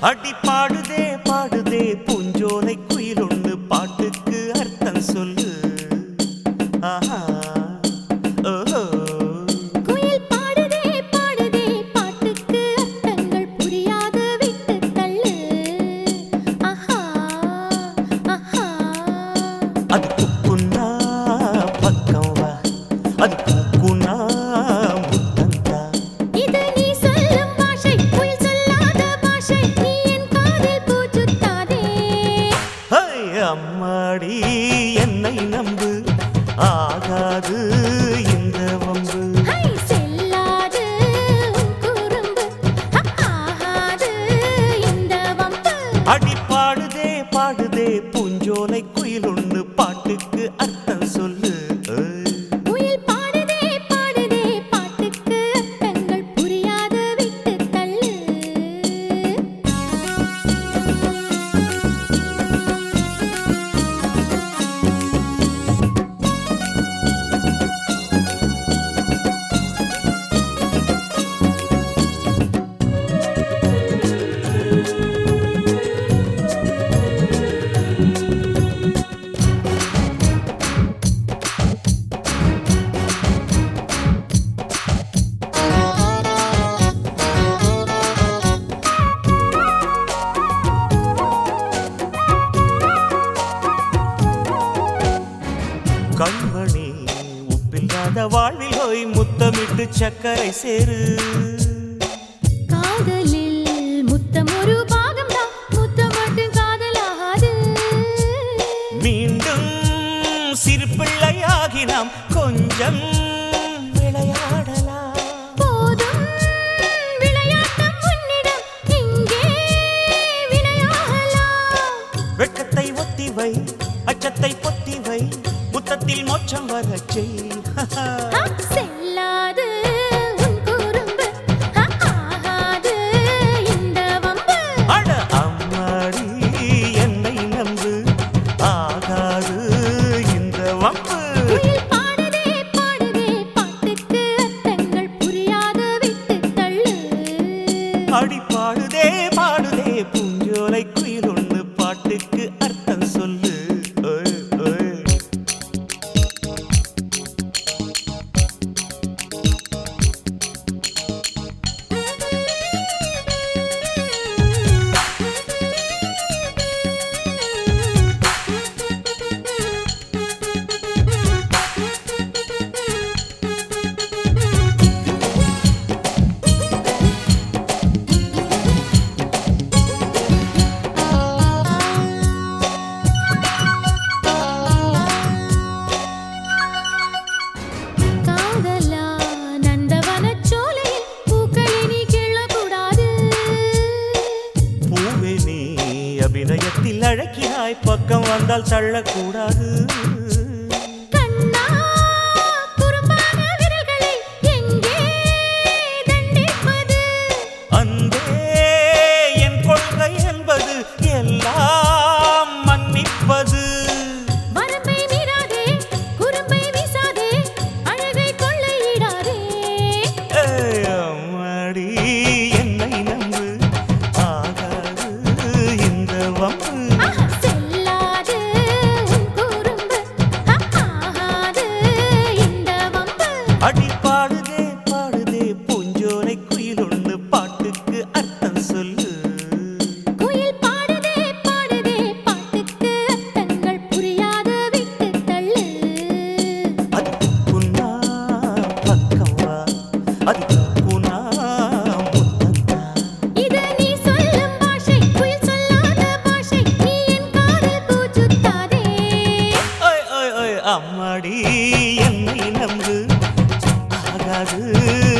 அடி பாடுதே பாடுதே பூஞ்சோலை குயில் ஒண்ணு பாட்டுக்கு அர்த்தம் சொல்லு ஆஹா ஓஹோ குயில் பாடுதே பாடுதே பாட்டுக்கு அர்த்தங்கள் புரியாது விட்டு தள்ளு ஆஹா ஆஹா அது குக்குன்னா பக்கம் வா அது குக்குன்னா முத்தந்தா இது நீ சொல்லும் பாஷை குயில் சொல்லாத பாஷை நீ என் காதில் பூச்சுத்தாதே ஹை, அம்மாடி என்னை நம்பு ஆகாது இந்த வம்பு ஹை செல்லாது உன் குறும்பு ஆகாது இந்த வம்பு அடி பாடுதே பாடுதே பூஞ்சோலை குயில் ஒண்ணு பாட்டுக்கு அர்த்தம் சொல்லு ஏய். குயில் பாடுதே பாடுதே பாட்டுக்கு அர்த்தங்கள் புரியாது விட்டு தள்ளு கண்மணி உப்பில்லாத வாழ்வில் போய் முத்தமிட்டு சக்கரை சேரு காதலில் முத்தம் ஒரு பாகம்தான் முத்தம் மட்டும் காதலாகாது மீண்டும் சிறு பிள்ளையாகி நாம் கொஞ்சம் விளையாடலாம் போதும் விளையாட்டம் உன்னிடம் இங்கே வினையாகலாம் வெட்கத்தை ஒத்தி வை அச்சத்தை பொத்தி வை முத்தத்தில் மோட்சம் வரச் செய் ஆ, செல்லாது உன் குறும்பு ஆ, ஆகாது இந்த வம்பு அட அம்மாடி என்னை நம்பு ஆகாது இந்த வம்பு குயில் பாடுதே பாடுதே பாட்டுக்கு அர்த்தங்கள் புரியாது விட்டு தள்ளு அடி பாடுதே பாடுதே பூஞ்சோலை குயில் ஒண்ணு பாட்டுக்கு அர்த்தம் சொல்லு ஓய், ஓய். காதலா நந்தவனச் சோலையில் பூக்களை நீ கிள்ளக்கூடாது. பூவே நீ அபிநயத்தில் அழகினாய் பக்கம் வந்தால் தள்ளக்கூடாது கண்ணா, குறும்பான விரல்களை எங்கே தண்டிப்பது? அன்பே என் கொள்கை என்பது எல்லாம் மன்னிப்பது வரம்பை மீறாதே, குறும்பை வீசாதே, அழகை கொள்ளையிடாதே. ஏய், அம்மாடி என்னை நம்பு ஆகாது இந்த வம்பு ஆஹா, செல்லாது உன் குறும்பு, ஆகாது இந்த வம்பு. அடி பாடுதே பாடுதே பூஞ்சோலை குயில் ஒண்ணு பாட்டுக்கு அர்த்தம் சொல்லு குயில் பாடுதே பாடுதே பாட்டுக்கு அர்த்தங்கள் புரியாது விட்டு தள்ளு அது குன்னா பக்கம் வா அது குனா முத்தந்தா இது நீ சொல்லும் பாஷை குயில் சொல்லாத பாஷை நீ என் காதில் பூச்சுத்தாதே ஓய் ஓய் ஓய் அம்மாடி என்னை நம்பு ஆகாது